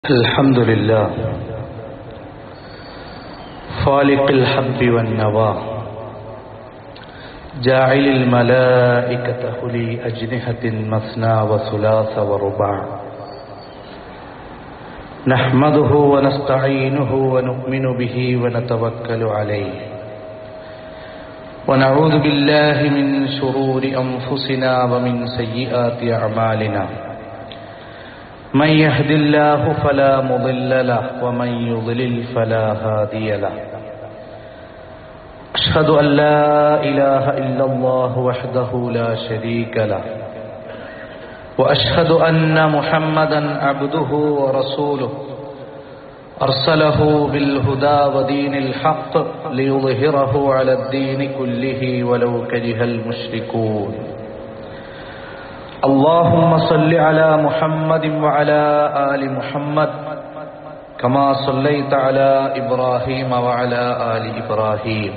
الحمد لله خالق الحب والنوى جاعل الملائكة أولي أجنحة مثنى وثلاث ورباع نحمده ونستعينه ونؤمن به ونتوكل عليه ونعوذ بالله من شرور أنفسنا ومن سيئات أعمالنا من يهد الله فلا مضل له ومن يضلل فلا هادي له أشهد أن لا إله إلا الله وحده لا شريك له وأشهد أن محمدا عبده ورسوله أرسله بالهدى ودين الحق ليظهره على الدين كله ولو كره المشركون اللهم صل على محمد وعلى آل محمد كما صليت على إبراهيم وعلى آل إبراهيم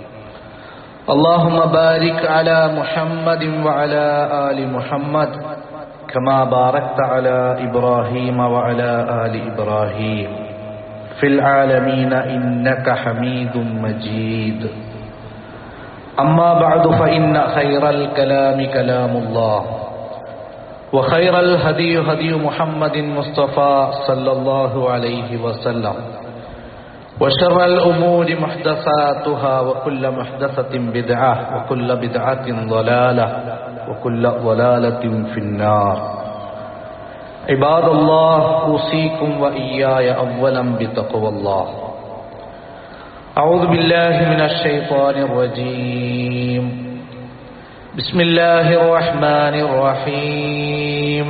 اللهم بارك على محمد وعلى آل محمد كما باركت على إبراهيم وعلى آل إبراهيم في العالمين إنك حميد مجيد أما بعد فإن خير الكلام كلام الله وخير الهدي هدي محمد مصطفى صلى الله عليه وسلم وشر الأمور محدثاتها وكل محدثة بدعة وكل بدعة ضلالة وكل ضلالة في النار عباد الله أوصيكم وإياي أولا بتقوى الله أعوذ بالله من الشيطان الرجيم بسم الله الرحمن الرحيم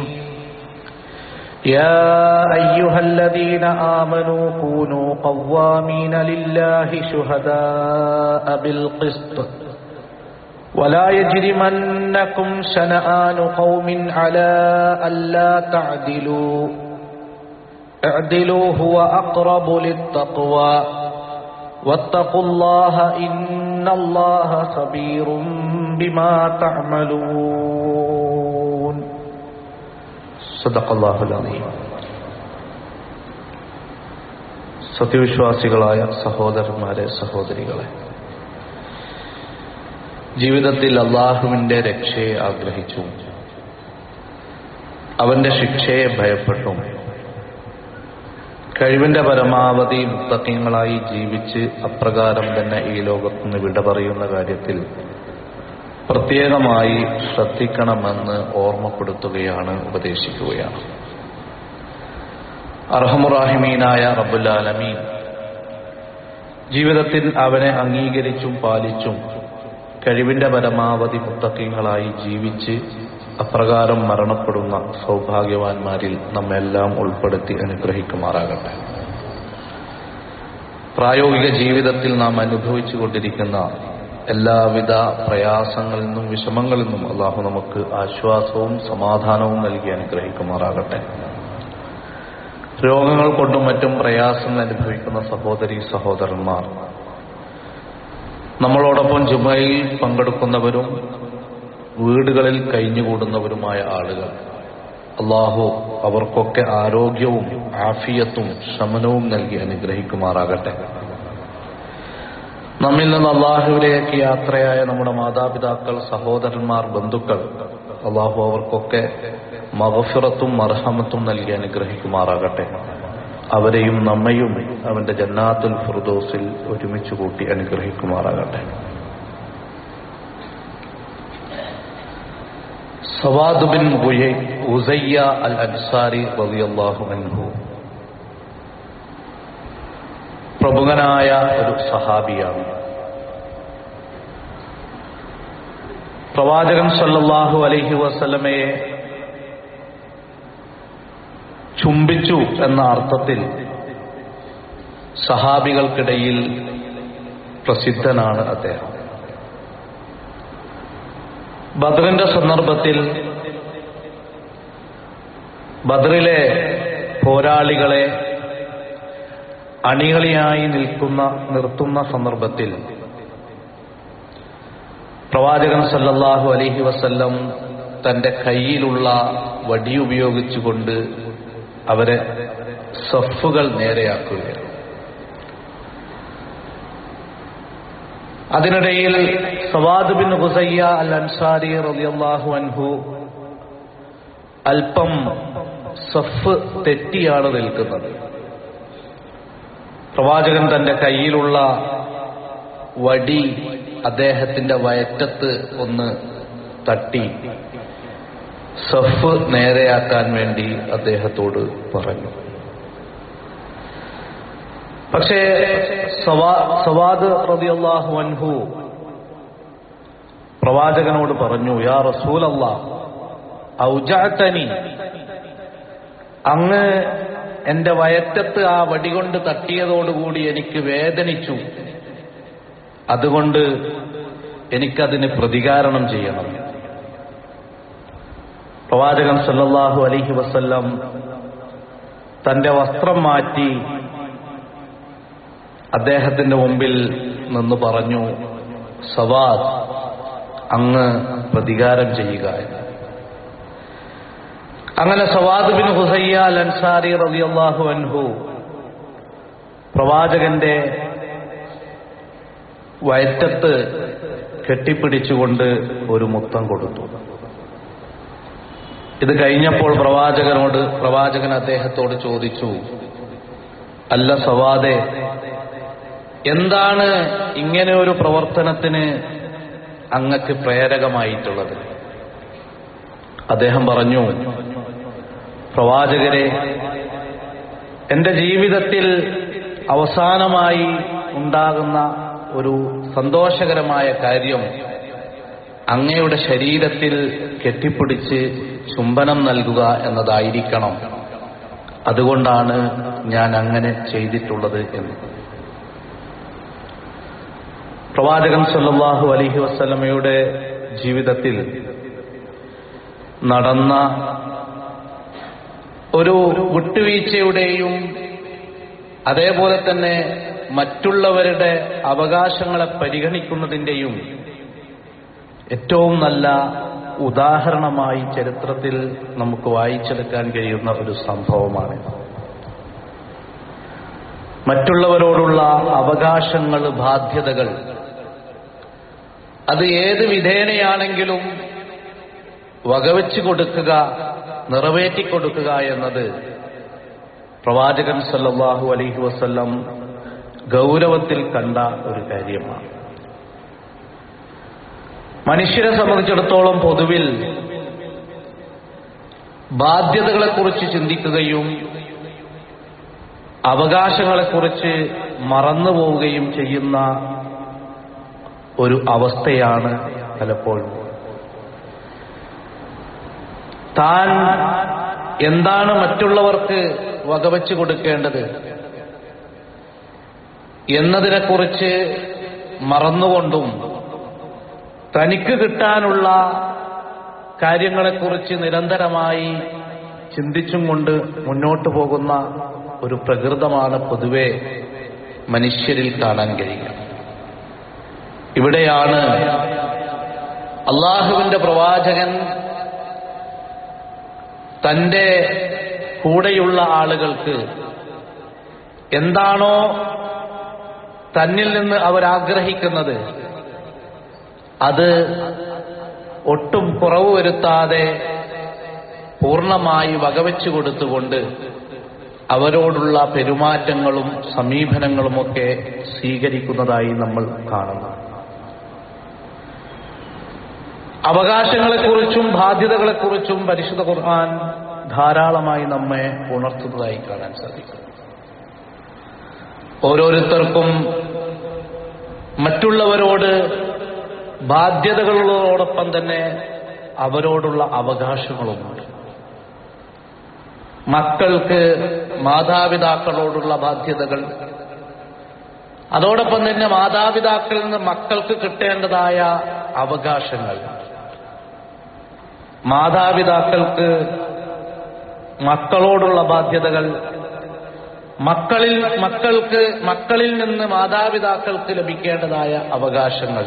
يا أيها الذين آمنوا كونوا قوامين لله شهداء بالقسط ولا يجرمنكم شنآن قوم على ألا تعدلوا اعدلوا هو أقرب للتقوى واتقوا الله إن الله خبير بما تعملون صدق الله العظيم സത്യവിശ്വാസികളായ സഹോദരന്മാരെ സഹോദരികളെ ജീവിതത്തിൽ അള്ളാഹുവിന്റെ രക്ഷയെ ആഗ്രഹിച്ചു അവന്റെ ശിക്ഷയെ ഭയപ്പെട്ടും കഴിവിന്റെ പരമാവധി മുത്തക്കങ്ങളായി ജീവിച്ച് അപ്രകാരം തന്നെ ഈ ലോകത്തുനിന്ന് വിട പറയുന്ന കാര്യത്തിൽ പ്രത്യേകമായി ശ്രദ്ധിക്കണമെന്ന് ഓർമ്മപ്പെടുത്തുകയാണ് ഉപദേശിക്കുകയാണ് അർഹമുറാഹിമീനായ റബ്ബുലാലമീൻ ജീവിതത്തിൽ അവനെ അംഗീകരിച്ചും പാലിച്ചും കഴിവിന്റെ പരമാവധി മുത്തക്കങ്ങളായി ജീവിച്ച് അപ്രകാരം മരണപ്പെടുന്ന സൗഭാഗ്യവാന്മാരിൽ നമ്മെല്ലാം ഉൾപ്പെടുത്തി അനുഗ്രഹിക്കുമാറാകട്ടെ പ്രായോഗിക ജീവിതത്തിൽ നാം അനുഭവിച്ചു കൊണ്ടിരിക്കുന്ന എല്ലാവിധ പ്രയാസങ്ങളിൽ നിന്നും വിഷമങ്ങളിൽ നിന്നും അള്ളാഹു നമുക്ക് ആശ്വാസവും സമാധാനവും നൽകി അനുഗ്രഹിക്കുമാറാകട്ടെ രോഗങ്ങൾ കൊണ്ടും മറ്റും പ്രയാസങ്ങൾ അനുഭവിക്കുന്ന സഹോദരി സഹോദരന്മാർ നമ്മളോടൊപ്പം ജുമയിൽ പങ്കെടുക്കുന്നവരും വീടുകളിൽ കഴിഞ്ഞുകൂടുന്നവരുമായ ആളുകൾ അള്ളാഹു അവർക്കൊക്കെ ആരോഗ്യവും ആഫിയത്തും ശമനവും നൽകി അനുഗ്രഹിക്കുമാറാകട്ടെ നമ്മിൽ നിന്ന് അള്ളാഹുവിലേക്ക് യാത്രയായ നമ്മുടെ മാതാപിതാക്കൾ സഹോദരന്മാർ ബന്ധുക്കൾ അള്ളാഹു അവർക്കൊക്കെ മഹഫിറത്തും മർഹമത്തും നൽകി അനുഗ്രഹിക്കുമാറാകട്ടെ അവരെയും നമ്മയും അവന്റെ ജന്നാത്തുൽ ഫുർദോസിൽ ഒരുമിച്ച് കൂട്ടി അനുഗ്രഹിക്കുമാറാകട്ടെ Sawad bin Usayya al Ansari റളിയല്ലാഹു അൻഹു പ്രമുഖനായ ഒരു സഹാബിയാണ് പ്രവാചകൻ സല്ലല്ലാഹു അലൈഹി വസല്ലമയെ ചുംബിച്ചു എന്ന അർത്ഥത്തിൽ സഹാബികൾക്കിടയിൽ പ്രസിദ്ധനാണ് അദ്ദേഹം ബദറിന്റെ സന്ദർഭത്തിൽ ബദറിലെ പോരാളികളെ അണികളിയായി നിൽക്കുന്ന നിർത്തുന്ന സന്ദർഭത്തിൽ പ്രവാചകൻ സല്ലല്ലാഹു അലൈഹി വസല്ലം തന്റെ കയ്യിലുള്ള വടി ഉപയോഗിച്ചുകൊണ്ട് അവരെ സഫുകൾ നേരെയാക്കുകയാണ് അതിനിടയിൽ Sawad bin Husayya al Ansari റളിയല്ലാഹു അൻഹു അല്പം സഫ് തെറ്റിയാണ് നിൽക്കുന്നത് പ്രവാചകൻ തന്റെ കയ്യിലുള്ള വടി അദ്ദേഹത്തിന്റെ വയറ്റത്ത് ഒന്ന് തട്ടി സഫ് നേരെയാക്കാൻ വേണ്ടി അദ്ദേഹത്തോട് പറഞ്ഞു പക്ഷേ സവാദ് റതിയല്ലാഹു അൻഹു പ്രവാചകനോട് പറഞ്ഞു യാ റസൂലല്ല ഔജാത്തനി അങ്ങ് എന്റെ വയറ്റത്ത് ആ വടികൊണ്ട് തട്ടിയതോടുകൂടി എനിക്ക് വേദനിച്ചു അതുകൊണ്ട് എനിക്കതിന് പ്രതികാരണം ചെയ്യണം പ്രവാചകൻ സല്ലല്ലാഹു അലൈഹി വസല്ലം തന്റെ വസ്ത്രം മാറ്റി അദ്ദേഹത്തിന്റെ മുമ്പിൽ നിന്ന് പറഞ്ഞു സവാദ് അങ്ങ് പ്രതികാരം ചെയ്യുക എന്ന് അങ്ങനെ Sawad bin Husayya al Ansari റളിയല്ലാഹു അൻഹു പ്രവാചകന്റെ വയറ്റത്ത് കെട്ടിപ്പിടിച്ചുകൊണ്ട് ഒരു മുത്തം കൊടുത്തു ഇത് കഴിഞ്ഞപ്പോൾ പ്രവാചകനോട് പ്രവാചകൻ അദ്ദേഹത്തോട് ചോദിച്ചു അല്ല സവാദെ എന്താണ് ഇങ്ങനെ ഒരു പ്രവർത്തനത്തിന് അങ്ങക്ക് പ്രേരകമായിട്ടുള്ളത് അദ്ദേഹം പറഞ്ഞു പ്രവാചകരെ എന്റെ ജീവിതത്തിൽ അവസാനമായി ഉണ്ടാകുന്ന ഒരു സന്തോഷകരമായ കാര്യം അങ്ങയുടെ ശരീരത്തിൽ കെട്ടിപ്പിടിച്ച് ചുംബനം നൽകുക എന്നതായിരിക്കണം അതുകൊണ്ടാണ് ഞാൻ അങ്ങനെ ചെയ്തിട്ടുള്ളത് എന്ന് പ്രവാചകൻ സല്ലല്ലാഹു അലൈഹി വസല്ലമയുടെ ജീവിതത്തിൽ നടന്ന ഒരു വിട്ടുവീഴ്ചയുടെയും അതേപോലെ തന്നെ മറ്റുള്ളവരുടെ അവകാശങ്ങളെ പരിഗണിക്കുന്നതിന്റെയും ഏറ്റവും നല്ല ഉദാഹരണമായി ചരിത്രത്തിൽ നമുക്ക് വായിച്ചെടുക്കാൻ കഴിയുന്ന ഒരു സംഭവമാണ് മറ്റുള്ളവരോടുള്ള അവകാശങ്ങൾ ബാധ്യതകൾ അത് ഏത് വിധേനയാണെങ്കിലും വകവെച്ചു കൊടുക്കുക നിറവേറ്റിക്കൊടുക്കുക എന്നത് പ്രവാചകൻ സല്ലല്ലാഹു അലൈഹി വസല്ലം ഗൗരവത്തിൽ കണ്ട ഒരു കാര്യമാണ് മനുഷ്യരെ സംബന്ധിച്ചിടത്തോളം പൊതുവിൽ ബാധ്യതകളെക്കുറിച്ച് ചിന്തിക്കുകയും അവകാശങ്ങളെക്കുറിച്ച് മറന്നുപോവുകയും ചെയ്യുന്ന ഒരു അവസ്ഥയാണ് പലപ്പോഴും താൻ എന്താണ് മറ്റുള്ളവർക്ക് വകവെച്ചു കൊടുക്കേണ്ടത് എന്നതിനെക്കുറിച്ച് മറന്നുകൊണ്ടും തനിക്ക് കിട്ടാനുള്ള കാര്യങ്ങളെക്കുറിച്ച് നിരന്തരമായി ചിന്തിച്ചും കൊണ്ട് മുന്നോട്ടു പോകുന്ന ഒരു പ്രകൃതമാണ് പൊതുവെ മനുഷ്യരിൽ കാണാൻ കഴിയുക ഇവിടെയാണ് അള്ളാഹുവിന്റെ പ്രവാചകൻ തന്റെ കൂടെയുള്ള ആളുകൾക്ക് എന്താണോ തന്നിൽ നിന്ന് അവരാഗ്രഹിക്കുന്നത് അത് ഒട്ടും കുറവ് വരുത്താതെ പൂർണ്ണമായി വകവെച്ചു കൊടുത്തുകൊണ്ട് അവരോടുള്ള പെരുമാറ്റങ്ങളും സമീപനങ്ങളുമൊക്കെ സ്വീകരിക്കുന്നതായി നമ്മൾ കാണുന്നു അവകാശങ്ങളെക്കുറിച്ചും ബാധ്യതകളെക്കുറിച്ചും പരിശുദ്ധ ഖുർആൻ ധാരാളമായി നമ്മെ ഉണർത്തുന്നതായി കാണാൻ സാധിക്കും ഓരോരുത്തർക്കും മറ്റുള്ളവരോട് ബാധ്യതകളോടൊപ്പം തന്നെ അവരോടുള്ള അവകാശങ്ങളുമുണ്ട് മക്കൾക്ക് മാതാപിതാക്കളോടുള്ള ബാധ്യതകൾ അതോടൊപ്പം തന്നെ മാതാപിതാക്കളിൽ നിന്ന് മക്കൾക്ക് കിട്ടേണ്ടതായ അവകാശങ്ങൾ മാതാപിതാക്കൾക്ക് മക്കളോടുള്ള ബാധ്യതകൾ മക്കളിൽ മക്കൾക്ക് മക്കളിൽ നിന്ന് മാതാപിതാക്കൾക്ക് ലഭിക്കേണ്ടതായ അവകാശങ്ങൾ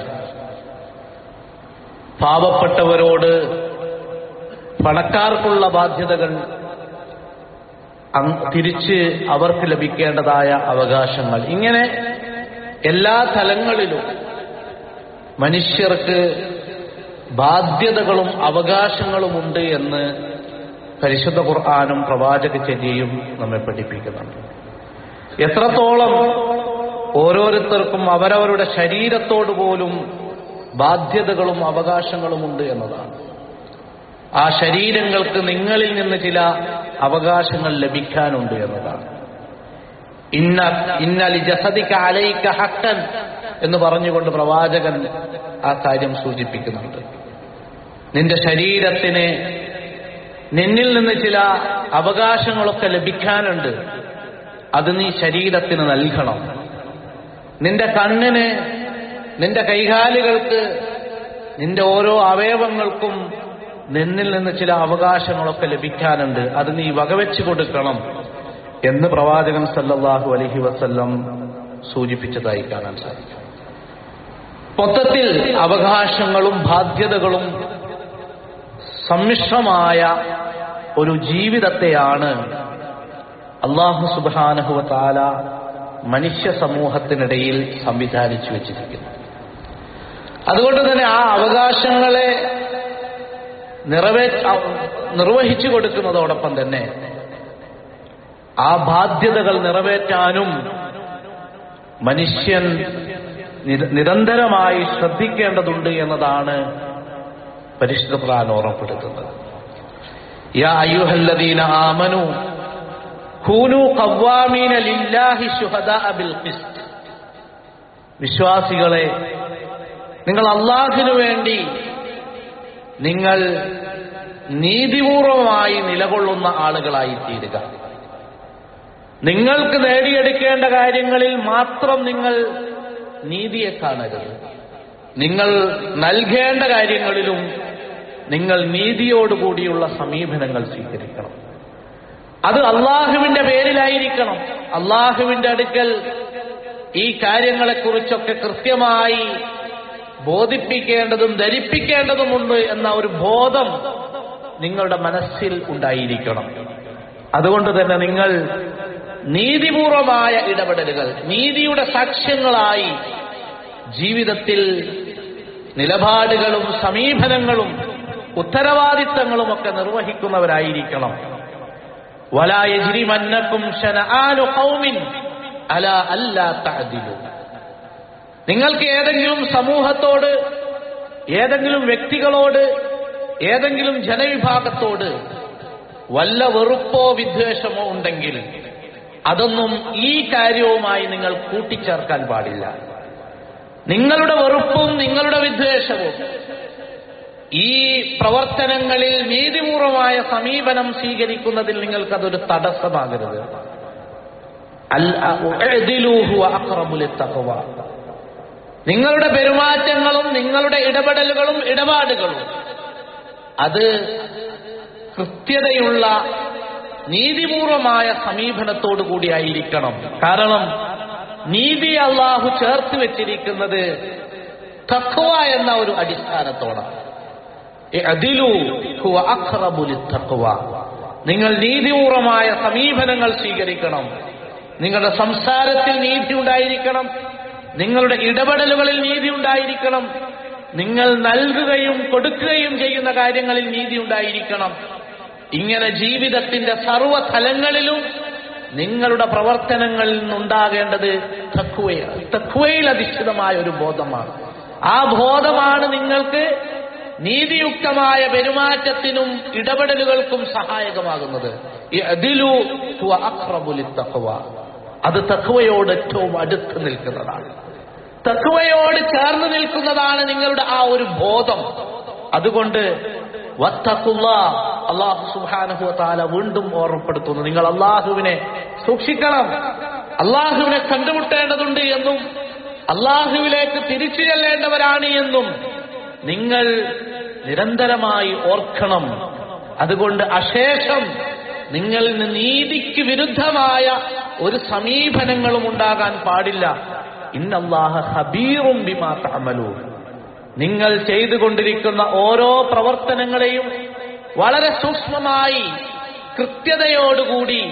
പാവപ്പെട്ടവരോട് പണക്കാർക്കുള്ള ബാധ്യതകൾ അങ് തിരിച്ച് അവർക്ക് ലഭിക്കേണ്ടതായ അവകാശങ്ങൾ ഇങ്ങനെ എല്ലാ തലങ്ങളിലും മനുഷ്യർക്ക് ബാധ്യതകളും അവകാശങ്ങളുമുണ്ട് എന്ന് പരിശുദ്ധ ഖുർആാനും പ്രവാചകചര്യയും നമ്മെ പഠിപ്പിക്കുന്നുണ്ട് എത്രത്തോളം ഓരോരുത്തർക്കും അവരവരുടെ ശരീരത്തോട് പോലും ബാധ്യതകളും അവകാശങ്ങളുമുണ്ട് എന്നതാണ് ആ ശരീരങ്ങൾക്ക് നിങ്ങളിൽ നിന്ന് ചില അവകാശങ്ങൾ ലഭിക്കാനുണ്ട് എന്നതാണ് ഇന്ന ഇന്നലി ജസദിക്ക അലൈക്ക ഹക്കൻ എന്ന് പറഞ്ഞുകൊണ്ട് പ്രവാചകൻ ആ കാര്യം സൂചിപ്പിക്കുന്നുണ്ട് നിന്റെ ശരീരത്തിന് നിന്നിൽ നിന്ന് ചില അവകാശങ്ങളൊക്കെ ലഭിക്കാനുണ്ട് അത് നീ ശരീരത്തിന് നൽകണം നിന്റെ കണ്ണിന് നിന്റെ കൈകാലുകൾക്ക് നിന്റെ ഓരോ അവയവങ്ങൾക്കും നിന്നിൽ നിന്ന് ചില അവകാശങ്ങളൊക്കെ ലഭിക്കാനുണ്ട് അത് നീ വകവെച്ചു കൊടുക്കണം എന്ന് പ്രവാചകൻ സല്ലല്ലാഹു അലൈഹി വസല്ലം സൂചിപ്പിച്ചതായി കാണാൻ സാധിക്കും മൊത്തത്തിൽ അവകാശങ്ങളും ബാധ്യതകളും സമ്മിശ്രമായ ഒരു ജീവിതത്തെയാണ് അള്ളാഹു സുബാനഹുവ താല മനുഷ്യ സമൂഹത്തിനിടയിൽ സംവിധാനിച്ചു വച്ചിരിക്കുന്നത് അതുകൊണ്ട് തന്നെ ആ അവകാശങ്ങളെ നിറവേ നിർവഹിച്ചു കൊടുക്കുന്നതോടൊപ്പം തന്നെ ആ ബാധ്യതകൾ നിറവേറ്റാനും മനുഷ്യൻ നിര- നിരന്തരമായി ശ്രദ്ധിക്കേണ്ടതുണ്ട് എന്നതാണ് പരിശുദ്ധ ഖുർആൻ ഓർമ്മപ്പെടുത്തുന്നത് യാ അയ്യുഹല്ലദീന ആമനു കൂനു ഖവ്വാമീന ലില്ലാഹി ശുഹദാഅ ബിൽ ഖിസ്ത് വിശ്വാസികളെ നിങ്ങൾ അള്ളാഹിനു വേണ്ടി നിങ്ങൾ നീതിപൂർവമായി നിലകൊള്ളുന്ന ആളുകളായി തീരുക നിങ്ങൾക്ക് നേടിയെടുക്കേണ്ട കാര്യങ്ങളിൽ മാത്രം നിങ്ങൾ നീതിയെ കാണരുത് നിങ്ങൾ നൽകേണ്ട കാര്യങ്ങളിലും നിങ്ങൾ നീതിയോടുകൂടിയുള്ള സമീപനങ്ങൾ സ്വീകരിക്കണം അത് അള്ളാഹുവിന്റെ പേരിലായിരിക്കണം അള്ളാഹുവിന്റെ അടുക്കൽ ഈ കാര്യങ്ങളെക്കുറിച്ചൊക്കെ കൃത്യമായി ബോധിപ്പിക്കേണ്ടതും ധരിപ്പിക്കേണ്ടതുമുണ്ട് എന്ന ഒരു ബോധം നിങ്ങളുടെ മനസ്സിൽ ഉണ്ടായിരിക്കണം അതുകൊണ്ട് തന്നെ നിങ്ങൾ നീതിപൂർവമായ ഇടപെടലുകൾ നീതിയുടെ സാക്ഷ്യങ്ങളായി ജീവിതത്തിൽ നിലപാടുകളും സമീപനങ്ങളും ഉത്തരവാദിത്തങ്ങളുമൊക്കെ നിർവഹിക്കുന്നവരായിരിക്കണം വലായജിരിമന്നക്കും ശനആനു ഖൗമിൻ അലാ അല്ലാ തഅദിലു നിങ്ങൾക്ക് ഏതെങ്കിലും സമൂഹത്തോട് ഏതെങ്കിലും വ്യക്തികളോട് ഏതെങ്കിലും ജനവിഭാഗത്തോട് വല്ല വെറുപ്പോ വിദ്വേഷമോ ഉണ്ടെങ്കിൽ അതൊന്നും ഈ കാര്യവുമായി നിങ്ങൾ കൂട്ടിച്ചേർക്കാൻ പാടില്ല നിങ്ങളുടെ വെറുപ്പും നിങ്ങളുടെ വിദ്വേഷവും ഈ പ്രവർത്തനങ്ങളിൽ നീതിപൂർവമായ സമീപനം സ്വീകരിക്കുന്നതിൽ നിങ്ങൾക്കതൊരു തടസ്സമാകരുത് അൽ- ഉഅ്ദിലൂ ഹുവ അഖ്റബു ലിത്തഖ്വ. നിങ്ങളുടെ പെരുമാറ്റങ്ങളും നിങ്ങളുടെ ഇടപെടലുകളും ഇടപാടുകളും അത് കൃത്യതയുള്ള നീതിപൂർവമായ സമീപനത്തോടു കൂടിയായിരിക്കണം കാരണം നീതി അള്ളാഹു ചേർത്ത് വെച്ചിരിക്കുന്നത് തഖ്വ എന്ന ഒരു അടിസ്ഥാനത്തോടാണ് ഇഅ്ദിലൂ ഹുവ അഖ്റബു ലിത്തഖ്വ. നിങ്ങൾ നീതിപൂർവമായ സമീപനങ്ങൾ സ്വീകരിക്കണം നിങ്ങളുടെ സംസാരത്തിൽ നീതി ഉണ്ടായിരിക്കണം നിങ്ങളുടെ ഇടപെടലുകളിൽ നീതി ഉണ്ടായിരിക്കണം നിങ്ങൾ നൽകുകയും കൊടുക്കുകയും ചെയ്യുന്ന കാര്യങ്ങളിൽ നീതി ഉണ്ടായിരിക്കണം ഇങ്ങനെ ജീവിതത്തിന്റെ സർവ്വതലങ്ങളിലും നിങ്ങളുടെ പ്രവർത്തനങ്ങളിൽ നിന്നുണ്ടാകേണ്ടത് തക്കുവയാണ് തക്കുവയിൽ അധിഷ്ഠിതമായ ഒരു ബോധമാണ് ആ ബോധമാണ് നിങ്ങൾക്ക് നീതിയുക്തമായ പെരുമാറ്റത്തിനും ഇടപെടലുകൾക്കും സഹായകമാകുന്നത് യഅ്ദിലു ഹുവ അഖ്റബു ലിത്തഖ്വ. അത് തഖ്വയോട് ഏറ്റവും അടുത്ത് നിൽക്കുന്നതാണ് തഖ്വയോട് ചേർന്ന് നിൽക്കുന്നതാണ് നിങ്ങളുടെ ആ ഒരു ബോധം അതുകൊണ്ട് വത്തഖുല്ലാ അള്ളാഹു സുബ്ഹാനഹു വതആല വീണ്ടും ഓർമ്മപ്പെടുത്തുന്നു നിങ്ങൾ അള്ളാഹുവിനെ സൂക്ഷിക്കണം അള്ളാഹുവിനെ കണ്ടുമുട്ടേണ്ടതുണ്ട് എന്നും അള്ളാഹുവിലേക്ക് തിരിച്ചു ചെല്ലേണ്ടവരാണ് എന്നും നിങ്ങൾ നിരന്തരമായി ഓർക്കണം അതുകൊണ്ട് അശേഷം നിങ്ങളിൽ നിന്ന് നീതിക്ക് വിരുദ്ധമായ ഒരു സമീപനങ്ങളും ഉണ്ടാകാൻ പാടില്ല ഇന്നല്ലാഹ ഹബീറും ബിമാ തഅമലൂൻ നിങ്ങൾ ചെയ്തുകൊണ്ടിരിക്കുന്ന ഓരോ പ്രവർത്തനങ്ങളെയും വളരെ സൂക്ഷ്മമായി കൃത്യതയോടുകൂടി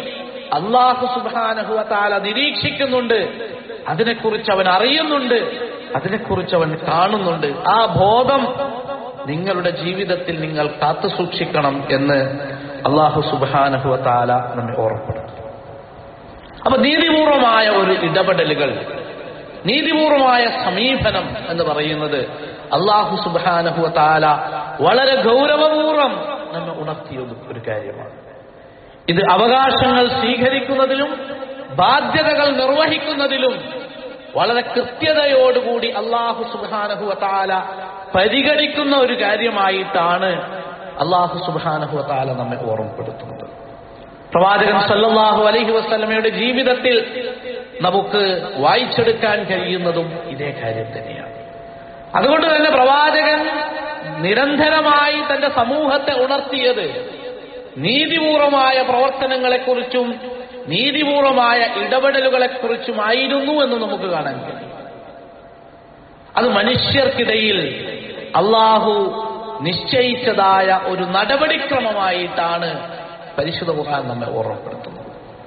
അള്ളാഹു സുബാനഹുവ താല നിരീക്ഷിക്കുന്നുണ്ട് അതിനെക്കുറിച്ച് അവൻ അറിയുന്നുണ്ട് അതിനെക്കുറിച്ച് അവൻ കാണുന്നുണ്ട് ആ ബോധം നിങ്ങളുടെ ജീവിതത്തിൽ നിങ്ങൾ കാത്തു സൂക്ഷിക്കണം എന്ന് അള്ളാഹു സുബാനഹുവ താല നമ്മെ ഓർമ്മപ്പെടുത്തും അപ്പൊ നീതിപൂർവമായ ഒരു ഇടപെടലുകൾ നീതിപൂർവമായ സമീപനം എന്ന് പറയുന്നത് അള്ളാഹു സുബാനഹുവ താല വളരെ ഗൗരവപൂർവം നമ്മെ ഉണർത്തിയ ഒരു കാര്യമാണ് ഇത് അവകാശങ്ങൾ സ്വീകരിക്കുന്നതിലും ബാധ്യതകൾ നിർവഹിക്കുന്നതിലും വളരെ കൃത്യതയോടുകൂടി അള്ളാഹു സുബാനഹുവ താല പരിഗണിക്കുന്ന ഒരു കാര്യമായിട്ടാണ് അള്ളാഹു സുബാനഹുവ താല നമ്മെ ഓർമ്മപ്പെടുത്തുന്നത് പ്രവാചകൻ സല്ലല്ലാഹു അലൈഹി വസ്ലമയുടെ ജീവിതത്തിൽ നമുക്ക് വായിച്ചെടുക്കാൻ കഴിയുന്നതും ഇതേ കാര്യം തന്നെയാണ് അതുകൊണ്ട് തന്നെ പ്രവാചകൻ നിരന്തരമായി തന്റെ സമൂഹത്തെ ഉണർത്തിയത് നീതിപൂർവമായ പ്രവർത്തനങ്ങളെക്കുറിച്ചും നീതിപൂർവമായ ഇടപെടലുകളെക്കുറിച്ചുമായിരുന്നു എന്ന് നമുക്ക് കാണാൻ കഴിയും അത് മനുഷ്യർക്കിടയിൽ അള്ളാഹു നിശ്ചയിച്ചതായ ഒരു നടപടിക്രമമായിട്ടാണ് പരിശുദ്ധ ഖുർആൻ നമ്മെ ഓർമ്മപ്പെടുത്തുന്നത്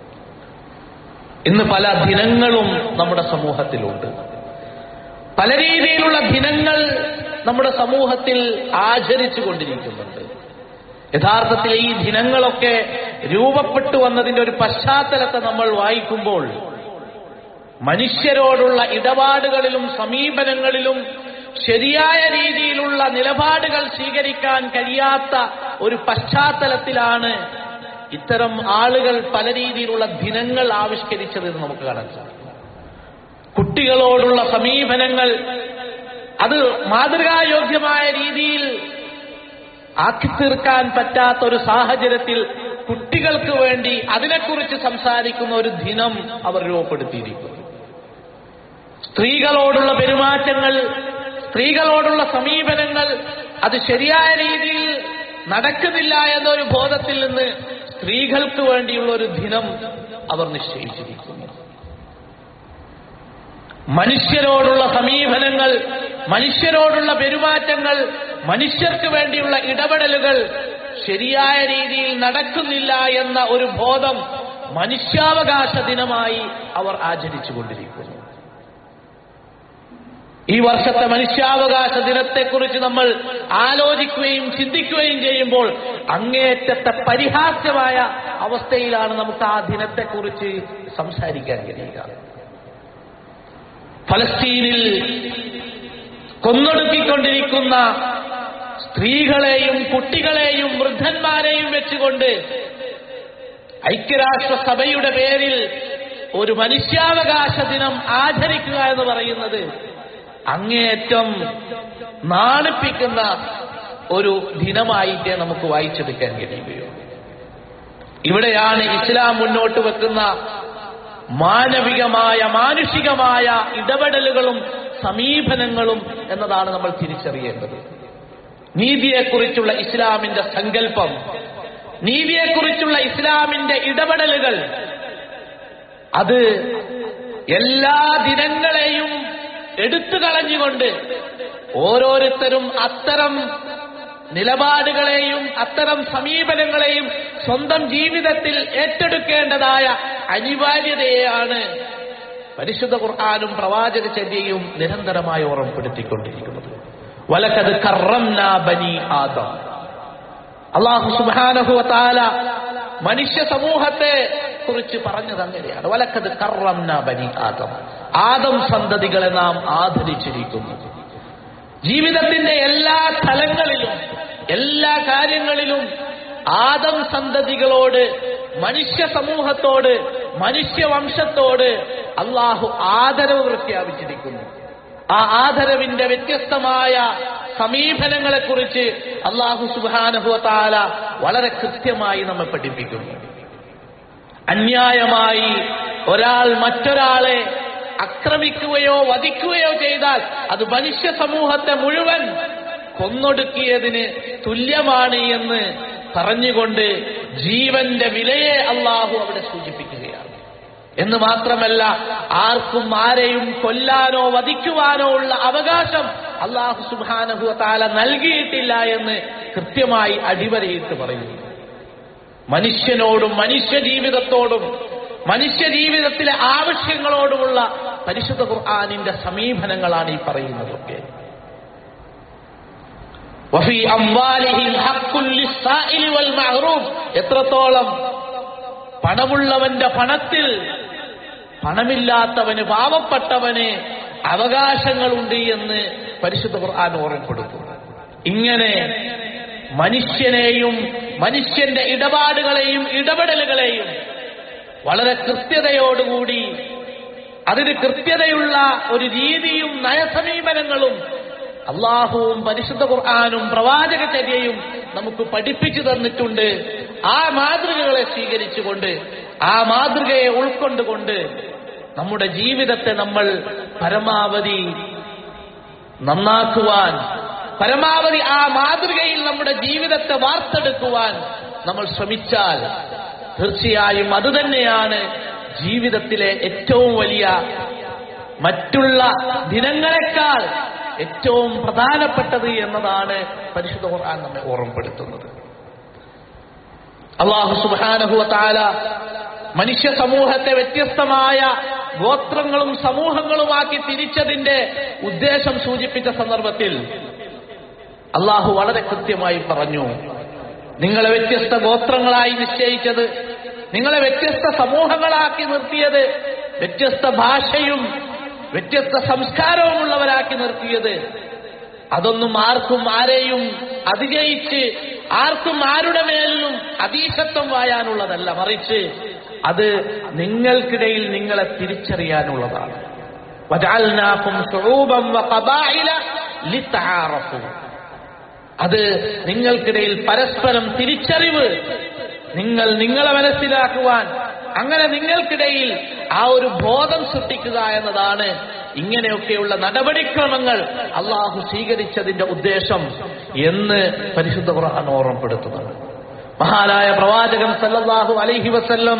ഇന്ന് പല ദിനങ്ങളും നമ്മുടെ സമൂഹത്തിലുണ്ട് പല രീതിയിലുള്ള ദിനങ്ങൾ നമ്മുടെ സമൂഹത്തിൽ ആചരിച്ചു കൊണ്ടിരിക്കുന്നുണ്ട് യഥാർത്ഥത്തിൽ ഈ ദിനങ്ങളൊക്കെ രൂപപ്പെട്ടു വന്നതിന്റെ ഒരു പശ്ചാത്തലത്തെ നമ്മൾ വായിക്കുമ്പോൾ മനുഷ്യരോടുള്ള ഇടപാടുകളിലും സമീപനങ്ങളിലും ശരിയായ രീതിയിലുള്ള നിലപാടുകൾ സ്വീകരിക്കാൻ കഴിയാത്ത ഒരു പശ്ചാത്തലത്തിലാണ് ഇത്തരം ആളുകൾ പല രീതിയിലുള്ള ദിനങ്ങൾ ആവിഷ്കരിച്ചത് എന്ന് നമുക്ക് കാണാൻ സാധിക്കും കുട്ടികളോടുള്ള സമീപനങ്ങൾ അത് മാതൃകായോഗ്യമായ രീതിയിൽ ആക്കി തീർക്കാൻ പറ്റാത്ത ഒരു സാഹചര്യത്തിൽ കുട്ടികൾക്ക് വേണ്ടി അതിനെക്കുറിച്ച് സംസാരിക്കുന്ന ഒരു ദിനം അവർ രൂപപ്പെടുത്തിയിരിക്കുന്നു സ്ത്രീകളോടുള്ള പെരുമാറ്റങ്ങൾ സ്ത്രീകളോടുള്ള സമീപനങ്ങൾ അത് ശരിയായ രീതിയിൽ നടക്കുന്നില്ല എന്നൊരു ബോധത്തിൽ നിന്ന് സ്ത്രീകൾക്ക് വേണ്ടിയുള്ള ഒരു ദിനം അവർ നിശ്ചയിച്ചിരിക്കുന്നു മനുഷ്യരോടുള്ള സമീപനങ്ങൾ മനുഷ്യരോടുള്ള പെരുമാറ്റങ്ങൾ മനുഷ്യർക്ക് വേണ്ടിയുള്ള ഇടപെടലുകൾ ശരിയായ രീതിയിൽ നടക്കുന്നില്ല എന്ന ഒരു ബോധം മനുഷ്യാവകാശ ദിനമായി അവർ ആചരിച്ചുകൊണ്ടിരിക്കുന്നു ഈ വർഷത്തെ മനുഷ്യാവകാശ ദിനത്തെക്കുറിച്ച് നമ്മൾ ആലോചിക്കുകയും ചിന്തിക്കുകയും ചെയ്യുമ്പോൾ അങ്ങേറ്റത്തെ പരിഹാസ്യമായ അവസ്ഥയിലാണ് നമുക്ക് ആ ദിനത്തെക്കുറിച്ച് സംസാരിക്കാൻ കഴിയുക ഫലസ്തീനിൽ കൊന്നൊടുക്കിക്കൊണ്ടിരിക്കുന്ന സ്ത്രീകളെയും കുട്ടികളെയും വൃദ്ധന്മാരെയും വെച്ചുകൊണ്ട് ഐക്യരാഷ്ട്രസഭയുടെ പേരിൽ ഒരു മനുഷ്യാവകാശ ദിനം ആചരിക്കുക എന്ന് പറയുന്നത് അങ്ങേയറ്റം നാണിപ്പിക്കുന്ന ഒരു ദിനമായിട്ടേ നമുക്ക് വായിച്ചെടുക്കാൻ കഴിയുകയുള്ളൂ ഇവിടെയാണ് ഇസ്ലാം മുന്നോട്ട് വെക്കുന്ന മാനവികമായ മാനുഷികമായ ഇടപെടലുകളും സമീപനങ്ങളും എന്നതാണ് നമ്മൾ തിരിച്ചറിയേണ്ടത് നീതിയെക്കുറിച്ചുള്ള ഇസ്ലാമിന്റെ സങ്കല്പം നീതിയെക്കുറിച്ചുള്ള ഇസ്ലാമിന്റെ ഇടപെടലുകൾ അത് എല്ലാ ദിനങ്ങളെയും എടുത്തു കളഞ്ഞുകൊണ്ട് ഓരോരുത്തരും അത്തരം നിലപാടുകളെയും അത്തരം സമീപനങ്ങളെയും സ്വന്തം ജീവിതത്തിൽ ഏറ്റെടുക്കേണ്ടതായ അനിവാര്യതയെയാണ് പരിശുദ്ധ ഖുർആാനും പ്രവാചക ചര്യയും നിരന്തരമായി ഓർമ്മപ്പെടുത്തിക്കൊണ്ടിരിക്കുന്നത് വലക്കത് കറംന ബനി ആദം അള്ളാഹു സുബാനഹു താല മനുഷ്യ സമൂഹത്തെ കുറിച്ച് പറഞ്ഞത് അങ്ങനെയാണ് വലക്കത് കറംന ബനി ആദം ആദം സന്തതികളെ നാം ആദരിച്ചിരിക്കുന്നു ജീവിതത്തിന്റെ എല്ലാ തലങ്ങളിലും എല്ലാ കാര്യങ്ങളിലും ആദം സന്തതികളോട് മനുഷ്യ സമൂഹത്തോട് മനുഷ്യവംശത്തോട് അള്ളാഹു ആദരവ് പ്രഖ്യാപിച്ചിരിക്കുന്നു ആ ആദരവിന്റെ വ്യത്യസ്തമായ സമീപനങ്ങളെക്കുറിച്ച് അള്ളാഹു സുബാനുഭവത്താല വളരെ കൃത്യമായി നമ്മെ പഠിപ്പിക്കുന്നു അന്യായമായി ഒരാൾ മറ്റൊരാളെ ആക്രമിക്കുകയോ വധിക്കുകയോ ചെയ്താൽ അത് മനുഷ്യ സമൂഹത്തെ മുഴുവൻ കൊന്നൊടുക്കിയതിന് തുല്യമാണ് എന്ന് പറഞ്ഞുകൊണ്ട് ജീവന്റെ വിലയെ അള്ളാഹു അവിടെ സൂചിപ്പിക്കുകയാണ് എന്ന് മാത്രമല്ല ആർക്കും ആരെയും കൊല്ലാനോ വധിക്കുവാനോ ഉള്ള അവകാശം അള്ളാഹു സുബാനഹു താല നൽകിയിട്ടില്ല എന്ന് കൃത്യമായി അടിവരയിട്ട് പറയുന്നു മനുഷ്യനോടും മനുഷ്യ ജീവിതത്തോടും മനുഷ്യ ജീവിതത്തിലെ ആവശ്യങ്ങളോടുമുള്ള പരിശുദ്ധ ഖുർആാനിന്റെ സമീപനങ്ങളാണ് ഈ പറയുന്നതൊക്കെ വഫി അംവാലിഹിം ഹഖ്ഖുൽ ലിസ്സാഇലി വൽ മഹ്റൂം എത്രത്തോളം പണമുള്ളവന്റെ പണത്തിൽ പണമില്ലാത്തവന് പാവപ്പെട്ടവന് അവകാശങ്ങളുണ്ട് എന്ന് പരിശുദ്ധ ഖുർആൻ ഓർമ്മപ്പെടുത്തുന്നു ഇങ്ങനെ മനുഷ്യനെയും മനുഷ്യന്റെ ഇടപാടുകളെയും ഇടപെടലുകളെയും വളരെ കൃത്യതയോടുകൂടി അതിന് കൃത്യതയുള്ള ഒരു രീതിയും നയസമീപനങ്ങളും അള്ളാഹുവും പരിശുദ്ധ ഖുർആാനും പ്രവാചകചര്യയും നമുക്ക് പഠിപ്പിച്ചു തന്നിട്ടുണ്ട് ആ മാതൃകകളെ സ്വീകരിച്ചുകൊണ്ട് ആ മാതൃകയെ ഉൾക്കൊണ്ടുകൊണ്ട് നമ്മുടെ ജീവിതത്തെ നമ്മൾ പരമാവധി നന്നാക്കുവാൻ പരമാവധി ആ മാതൃകയിൽ നമ്മുടെ ജീവിതത്തെ വാർത്തെടുക്കുവാൻ നമ്മൾ ശ്രമിച്ചാൽ തീർച്ചയായും അതുതന്നെയാണ് ജീവിതത്തിലെ ഏറ്റവും വലിയ മറ്റുള്ള ദിനങ്ങളെക്കാൾ ഏറ്റവും പ്രധാനപ്പെട്ടത് എന്നതാണ് പരിശുദ്ധ ഖുർആൻ നമ്മെ ഓർമ്മപ്പെടുത്തുന്നത് അള്ളാഹു സുബാനഹുവ താല മനുഷ്യ സമൂഹത്തെ വ്യത്യസ്തമായ ഗോത്രങ്ങളും സമൂഹങ്ങളുമാക്കി തിരിച്ചതിന്റെ ഉദ്ദേശം സൂചിപ്പിച്ച സന്ദർഭത്തിൽ അള്ളാഹു വളരെ കൃത്യമായി പറഞ്ഞു നിങ്ങളെ വ്യത്യസ്ത ഗോത്രങ്ങളായി നിശ്ചയിച്ചത് നിങ്ങളെ വ്യത്യസ്ത സമൂഹങ്ങളാക്കി നിർത്തിയത് വ്യത്യസ്ത ഭാഷയും വ്യത്യസ്ത സംസ്കാരവുമുള്ളവരാക്കി നിർത്തിയത് അതൊന്നും ആർക്കും ആരെയും അതിജയിച്ച് ആർക്കും ആരുടെ മേലിലും അതീശത്വം വായാനുള്ളതല്ല മറിച്ച് അത് നിങ്ങൾക്കിടയിൽ നിങ്ങളെ തിരിച്ചറിയാനുള്ളതാണ് വജാൽനാക്കും ശുഊബം വഖബായില ലിതആറഫു അത് നിങ്ങൾക്കിടയിൽ പരസ്പരം തിരിച്ചറിവ് നിങ്ങൾ നിങ്ങളെ മനസ്സിലാക്കുവാൻ അങ്ങനെ നിങ്ങൾക്കിടയിൽ ആ ഒരു ബോധം സൃഷ്ടിക്കുക എന്നതാണ് ഇങ്ങനെയൊക്കെയുള്ള നടപടിക്രമങ്ങൾ അള്ളാഹു സ്വീകരിച്ചതിന്റെ ഉദ്ദേശം എന്ന് പരിശുദ്ധ ഖുർആൻ ഓർമ്മപ്പെടുത്തുന്നത് മഹാനായ പ്രവാചകൻ സല്ലല്ലാഹു അലൈഹി വസല്ലം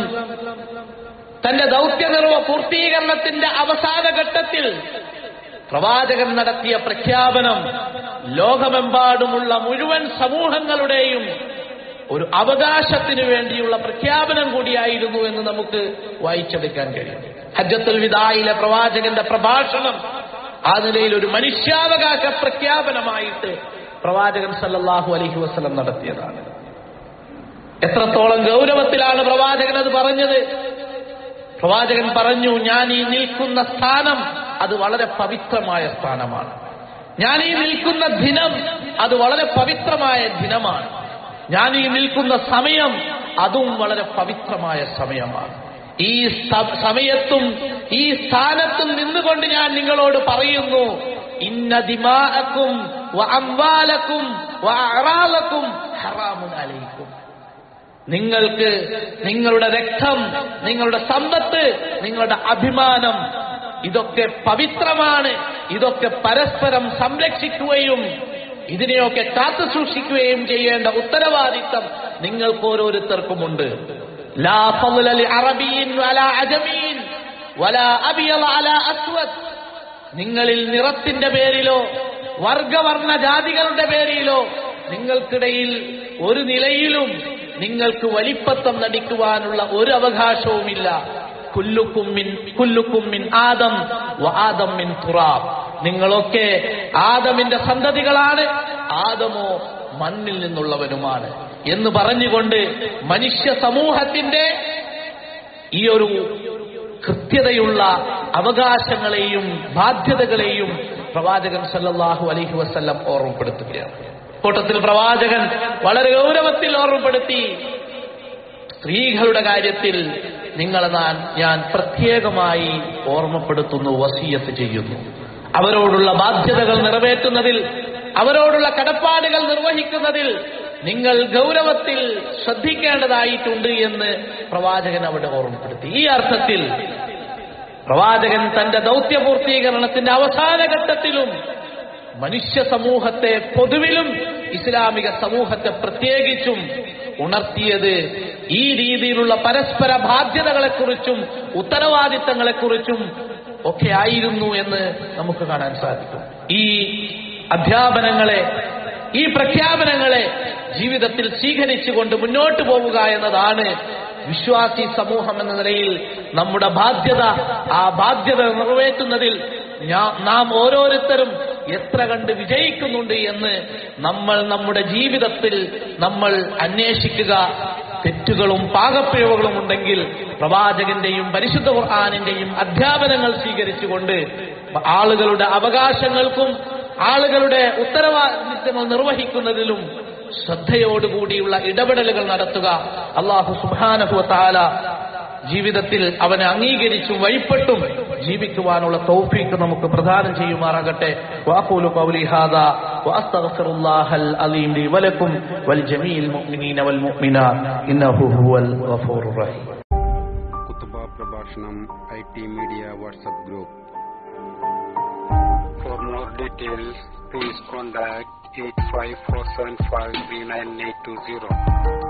തന്റെ ദൗത്യനിർവ പൂർത്തീകരണത്തിന്റെ അവസാന ഘട്ടത്തിൽ പ്രവാചകൻ നടത്തിയ പ്രഖ്യാപനം ലോകമെമ്പാടുമുള്ള മുഴുവൻ സമൂഹങ്ങളുടെയും ഒരു അവകാശത്തിന് വേണ്ടിയുള്ള പ്രഖ്യാപനം കൂടിയായിരുന്നു എന്ന് നമുക്ക് വായിച്ചെടുക്കാൻ കഴിയും ഹജ്ജത്തുൽ വിദായിലെ പ്രവാചകന്റെ പ്രഭാഷണം ആ നിലയിൽ ഒരു മനുഷ്യാവകാശ പ്രഖ്യാപനമായിട്ട് പ്രവാചകൻ സല്ലല്ലാഹു അലൈഹി വസല്ലം നടത്തിയതാണ് എത്രത്തോളം ഗൗരവത്തിലാണ് പ്രവാചകൻ അത് പറഞ്ഞത് പ്രവാചകൻ പറഞ്ഞു ഞാൻ ഈ നിൽക്കുന്ന സ്ഥാനം അത് വളരെ പവിത്രമായ സ്ഥാനമാണ് ഞാൻ ഈ നിൽക്കുന്ന ദിനം അത് വളരെ പവിത്രമായ ദിനമാണ് ഞാൻ ഈ നിൽക്കുന്ന സമയം അതും വളരെ പവിത്രമായ സമയമാണ് ഈ സ- സമയത്തും ഈ സ്ഥാനത്തും നിന്നുകൊണ്ട് ഞാൻ നിങ്ങളോട് പറയുന്നു ഇന്ന ദിമാഅക്കും വ അംവാലക്കും വ അറാലക്കും ഹറാമുൻ അലൈക്കും നിങ്ങൾക്ക് നിങ്ങളുടെ രക്തം നിങ്ങളുടെ സമ്പത്ത് നിങ്ങളുടെ അഭിമാനം ഇതൊക്കെ പവിത്രമാണ് ഇതൊക്കെ പരസ്പരം സംരക്ഷിക്കുകയും ഇതിനെയൊക്കെ കാത്തു സൂക്ഷിക്കുകയും ചെയ്യേണ്ട ഉത്തരവാദിത്തം നിങ്ങൾക്ക് ഓരോരുത്തർക്കുമുണ്ട് ലാ ഫضل لعربي ولا عجمي ولا أبيض على أسود നിങ്ങളിൽ നിറത്തിന്റെ പേരിലോ വർഗവർണ്ണ ജാതികളുടെ പേരിലോ നിങ്ങൾക്കിടയിൽ ഒരു നിലയിലും നിങ്ങൾക്ക് വലിപ്പത്വം നടിക്കുവാനുള്ള ഒരു അവകാശവുമില്ല കുല്ലുക്കും മിൻ കുല്ലുക്കും മിൻ ആദം വ ആദം മിൻ തുറാബ് നിങ്ങളൊക്കെ ആദമിന്റെ സന്തതികളാണ് ആദമോ മണ്ണിൽ നിന്നുള്ളവനുമാണ് എന്ന് പറഞ്ഞുകൊണ്ട് മനുഷ്യ സമൂഹത്തിന്റെ ഈ ഒരു കൃത്യതയുള്ള അവകാശങ്ങളെയും ബാധ്യതകളെയും പ്രവാചകൻ സല്ലല്ലാഹു അലൈഹി വസല്ലം ഓർമ്മപ്പെടുത്തുകയാണ് കൂട്ടത്തിൽ പ്രവാചകൻ വളരെ ഗൗരവത്തിൽ ഓർമ്മപ്പെടുത്തി സ്ത്രീകളുടെ കാര്യത്തിൽ നിങ്ങളെ ഞാൻ ഞാൻ പ്രത്യേകമായി ഓർമ്മപ്പെടുത്തുന്നു വസീയത്ത് ചെയ്യുന്നു അവരോടുള്ള ബാധ്യതകൾ നിറവേറ്റുന്നതിൽ അവരോടുള്ള കടപ്പാടുകൾ നിർവഹിക്കുന്നതിൽ നിങ്ങൾ ഗൗരവത്തിൽ ശ്രദ്ധിക്കേണ്ടതായിട്ടുണ്ട് എന്ന് പ്രവാചകൻ അവിടെ ഓർമ്മപ്പെടുത്തി ഈ അർത്ഥത്തിൽ പ്രവാചകൻ തന്റെ ദൗത്യപൂർത്തീകരണത്തിന്റെ അവസാന ഘട്ടത്തിലും മനുഷ്യ സമൂഹത്തെ പൊതുവിലും ഇസ്ലാമിക സമൂഹത്തെ പ്രത്യേകിച്ചും ഉണർത്തിയത് ഈ രീതിയിലുള്ള പരസ്പര ബാധ്യതകളെക്കുറിച്ചും ഉത്തരവാദിത്തങ്ങളെക്കുറിച്ചും ഒക്കെ ആയിരുന്നു എന്ന് നമുക്ക് കാണാൻ സാധിക്കും ഈ അധ്യാപനങ്ങളെ ഈ പ്രഖ്യാപനങ്ങളെ ജീവിതത്തിൽ സ്വീകരിച്ചുകൊണ്ട് മുന്നോട്ട് പോവുക എന്നതാണ് വിശ്വാസി സമൂഹം എന്ന നിലയിൽ നമ്മുടെ ബാധ്യത ആ ബാധ്യത നിറവേറ്റുന്നതിൽ ഞാ- നാം ഓരോരുത്തരും എത്ര കണ്ട് വിജയിക്കുന്നുണ്ട് എന്ന് നമ്മൾ നമ്മുടെ ജീവിതത്തിൽ നമ്മൾ അന്വേഷിക്കുക തെറ്റുകളും പാകപ്പിഴവുകളും ഉണ്ടെങ്കിൽ പ്രവാചകന്റെയും പരിശുദ്ധ ഖുർആാനിന്റെയും അധ്യാപനങ്ങൾ സ്വീകരിച്ചുകൊണ്ട് ആളുകളുടെ അവകാശങ്ങൾക്കും ആളുകളുടെ ഉത്തരവാദിത്തങ്ങൾ നിർവഹിക്കുന്നതിലും ശ്രദ്ധയോടുകൂടിയുള്ള ഇടപെടലുകൾ നടത്തുക അള്ളാഹു സുബാനഹു താല ജീവിതത്തിൽ അവനെ അംഗീകരിച്ചും വഴിപ്പെട്ടും ജീവിക്കുവാനുള്ള തൗഫീക്ക് നമുക്ക് പ്രദാനം ചെയ്യുമാറാകട്ടെ വാഖൂലു ഖൗലി ഹാദാ വഅസ്തഗ്ഫിറുല്ലാഹൽ അലീം ലി വലക്കും വൽ ജമീൽ മുഅ്മിനീന വൽ മുഅ്മിനാത്ത് ഇന്നഹു ഹുവൽ ഗഫൂറുർ റഹീം കുത്തുബ പ്രഭാഷണം I T media WhatsApp group For more details, please contact 854753980.